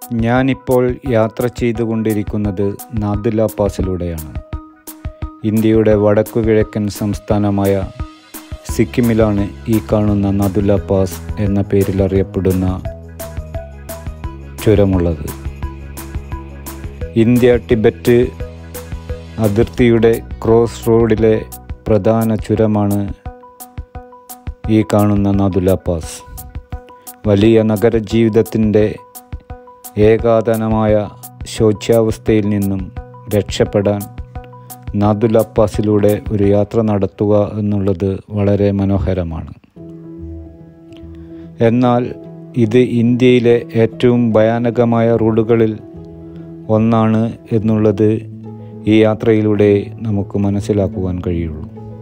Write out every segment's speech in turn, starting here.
ഞാനിപ്പോൾ യാത്ര ചെയ്തുകൊണ്ടിരിക്കുന്നത് നാദുല പാസിലൂടെയാണ് ഇന്ത്യയുടെ വടക്കു കിഴക്കൻ സംസ്ഥാനമായ സിക്കിമിലാണ് ഈ കാണുന്ന നാദുല പാസ് എന്ന പേരിൽ അറിയപ്പെടുന്ന ചുരമുള്ളത് ഇന്ത്യ ടിബറ്റ് അതിർത്തിയുടെ ക്രോസ് റോഡിലെ പ്രധാന ചുരമാണ് ഈ കാണുന്ന നാദുല പാസ് വലിയ നഗര ജീവിതത്തിൻ്റെ ഏകാതനമായ ശോച്യാവസ്ഥയിൽ നിന്നും രക്ഷപ്പെടാൻ നാദുല പാസിലൂടെ ഒരു യാത്ര നടത്തുക എന്നുള്ളത് വളരെ മനോഹരമാണ് എന്നാൽ ഇത് ഇന്ത്യയിലെ ഏറ്റവും ഭയാനകമായ റോഡുകളിൽ ഒന്നാണ് എന്നുള്ളത് ഈ യാത്രയിലൂടെ നമുക്ക് മനസ്സിലാക്കുവാൻ കഴിയുള്ളൂ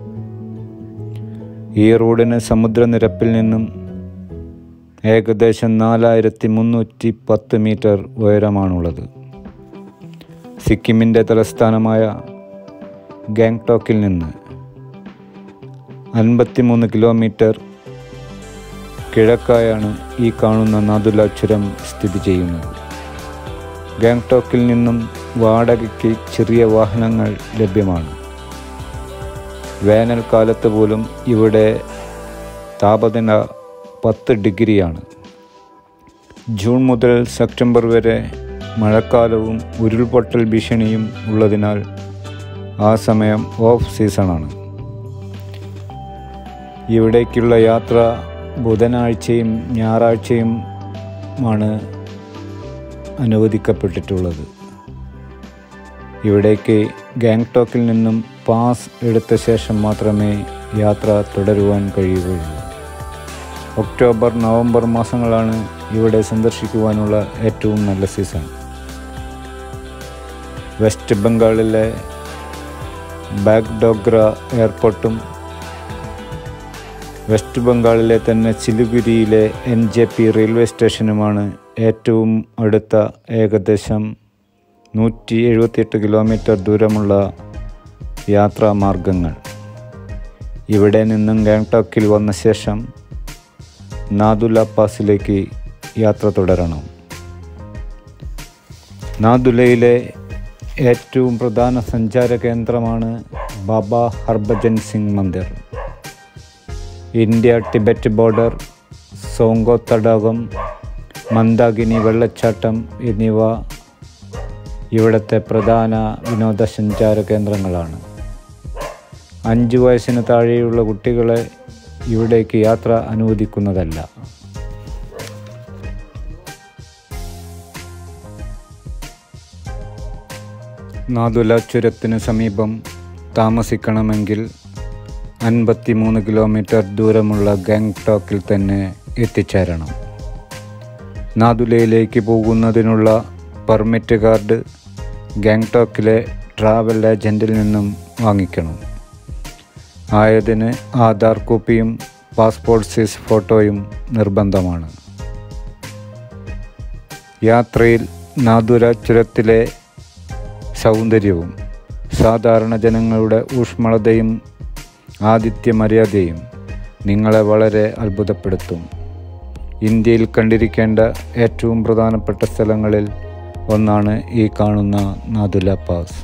ഈ റോഡിന് സമുദ്രനിരപ്പിൽ നിന്നും ഏകദേശം നാലായിരത്തി മുന്നൂറ്റി പത്ത് മീറ്റർ ഉയരമാണുള്ളത് സിക്കിമിൻ്റെ തലസ്ഥാനമായ ഗാങ്ടോക്കിൽ നിന്ന് അൻപത്തിമൂന്ന് കിലോമീറ്റർ കിഴക്കായാണ് ഈ കാണുന്ന നാദുല ചുരം സ്ഥിതി ചെയ്യുന്നത് ഗാങ്ടോക്കിൽ നിന്നും വാടകയ്ക്ക് ചെറിയ വാഹനങ്ങൾ ലഭ്യമാണ് വേനൽക്കാലത്ത് പോലും ഇവിടെ താപനില പത്ത് ഡിഗ്രിയാണ് ജൂൺ മുതൽ സെപ്റ്റംബർ വരെ മഴക്കാലവും ഉരുൾപൊട്ടൽ ഭീഷണിയും ഉള്ളതിനാൽ ആ സമയം ഓഫ് സീസണാണ് ഇവിടേക്കുള്ള യാത്ര ബുധനാഴ്ചയും ഞായറാഴ്ചയും ആണ് അനുവദിക്കപ്പെട്ടിട്ടുള്ളത് ഇവിടേക്ക് ഗാങ്ടോക്കിൽ നിന്നും പാസ് എടുത്ത ശേഷം മാത്രമേ യാത്ര തുടരുവാൻ കഴിയുകയുള്ളൂ ഒക്ടോബർ നവംബർ മാസങ്ങളാണ് ഇവിടെ സന്ദർശിക്കുവാനുള്ള ഏറ്റവും നല്ല സീസൺ വെസ്റ്റ് ബംഗാളിലെ ബാഗ്ഡോഗ്ര എയർപോർട്ടും വെസ്റ്റ് ബംഗാളിലെ തന്നെ സിലിഗുരിയിലെ എൻ ജെ പി റെയിൽവേ സ്റ്റേഷനുമാണ് ഏറ്റവും അടുത്ത ഏകദേശം നൂറ്റി എഴുപത്തിയെട്ട് കിലോമീറ്റർ ദൂരമുള്ള യാത്രാമാർഗങ്ങൾ ഇവിടെ നിന്നും ഗാങ്ടോക്കിൽ വന്ന ശേഷം നാദുല പാസിലേക്ക് യാത്ര തുടരണം നാദുലയിലെ ഏറ്റവും പ്രധാന സഞ്ചാര കേന്ദ്രമാണ് Baba Harbhajan Singh Mandir India Tibet border Tsomgo തടാകം മന്ദാകിനി വെള്ളച്ചാട്ടം എന്നിവ ഇവിടുത്തെ പ്രധാന വിനോദസഞ്ചാര കേന്ദ്രങ്ങളാണ് അഞ്ച് വയസ്സിന് താഴെയുള്ള കുട്ടികളെ ഇവിടേക്ക് യാത്ര അനുവദിക്കുന്നതല്ല നാദുല ചുരത്തിന് സമീപം താമസിക്കണമെങ്കിൽ അൻപത്തിമൂന്ന് കിലോമീറ്റർ ദൂരമുള്ള ഗാങ്ടോക്കിൽ തന്നെ എത്തിച്ചേരണം നാദുലയിലേക്ക് പോകുന്നതിനുള്ള പെർമിറ്റ് കാർഡ് ഗാങ്ടോക്കിലെ ട്രാവൽ ഏജൻറ്റിൽ നിന്നും വാങ്ങിക്കണം ആയതിന് ആധാർ കോപ്പിയും പാസ്പോർട്ട് സൈസ് ഫോട്ടോയും നിർബന്ധമാണ് യാത്രയിൽ നാദുര ചുരത്തിലെ സൗന്ദര്യവും സാധാരണ ജനങ്ങളുടെ ഊഷ്മളതയും ആതിഥ്യ മര്യാദയും നിങ്ങളെ വളരെ അത്ഭുതപ്പെടുത്തും ഇന്ത്യയിൽ കണ്ടിരിക്കേണ്ട ഏറ്റവും പ്രധാനപ്പെട്ട സ്ഥലങ്ങളിൽ ഒന്നാണ് ഈ കാണുന്ന നാദുല പാസ്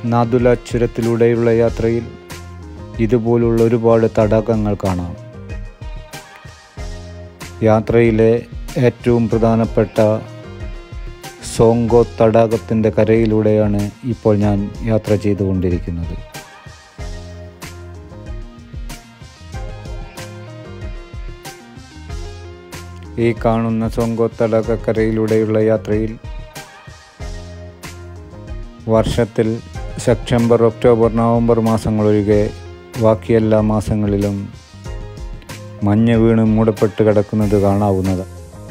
നാദുല ചുരത്തിലൂടെയുള്ള യാത്രയിൽ ഇതുപോലുള്ള ഒരുപാട് തടാകങ്ങൾ കാണാം യാത്രയിലെ ഏറ്റവും പ്രധാനപ്പെട്ട സോങ്കോ തടാകത്തിൻ്റെ കരയിലൂടെയാണ് ഇപ്പോൾ ഞാൻ യാത്ര ചെയ്തുകൊണ്ടിരിക്കുന്നത് ഈ കാണുന്ന സോങ്കോ തടാകക്കരയിലൂടെയുള്ള യാത്രയിൽ വർഷത്തിൽ സെപ്റ്റംബർ ഒക്ടോബർ നവംബർ മാസങ്ങളൊഴികെ ബാക്കിയെല്ലാ മാസങ്ങളിലും മഞ്ഞ് വീണ് മൂടപ്പെട്ട് കിടക്കുന്നത് കാണാവുന്നത്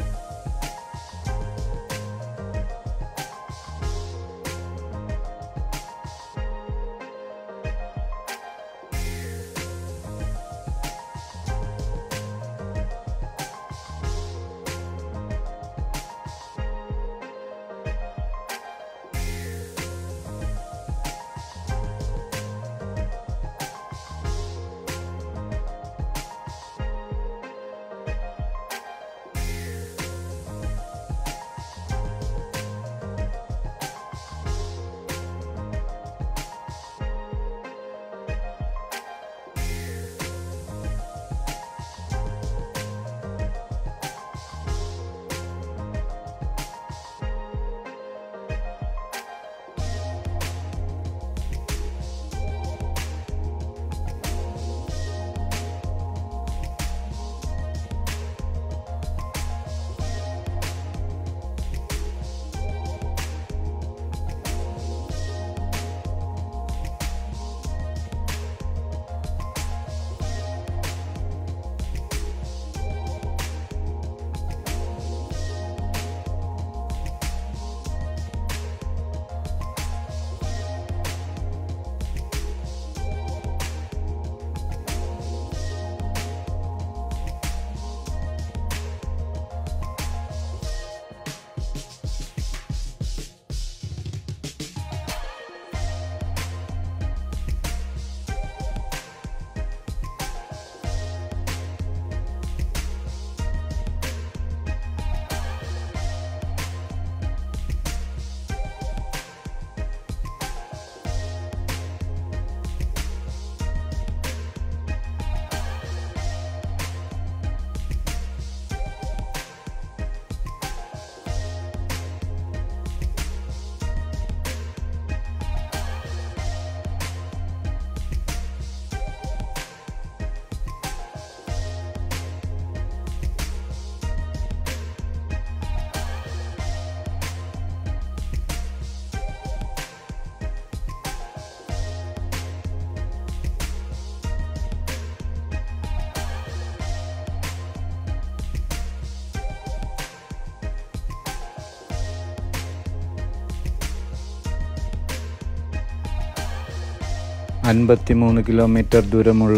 അൻപത്തിമൂന്ന് കിലോമീറ്റർ ദൂരമുള്ള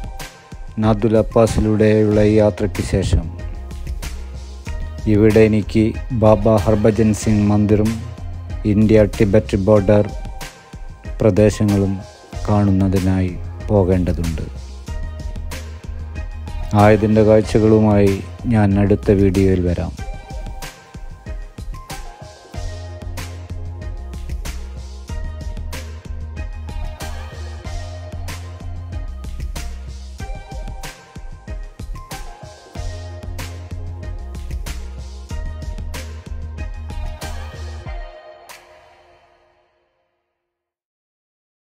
നാദുല പാസിലൂടെയുള്ള ഈ യാത്രയ്ക്ക് ശേഷം ഇവിടെ എനിക്ക് ബാബ ഹർഭജൻ സിംഗ് മന്ദിറും ഇന്ത്യ ടിബറ്റ് ബോർഡർ പ്രദേശങ്ങളും കാണുന്നതിനായി പോകേണ്ടതുണ്ട് ആയതിൻ്റെ കാഴ്ചകളുമായി ഞാൻ അടുത്ത വീഡിയോയിൽ വരാം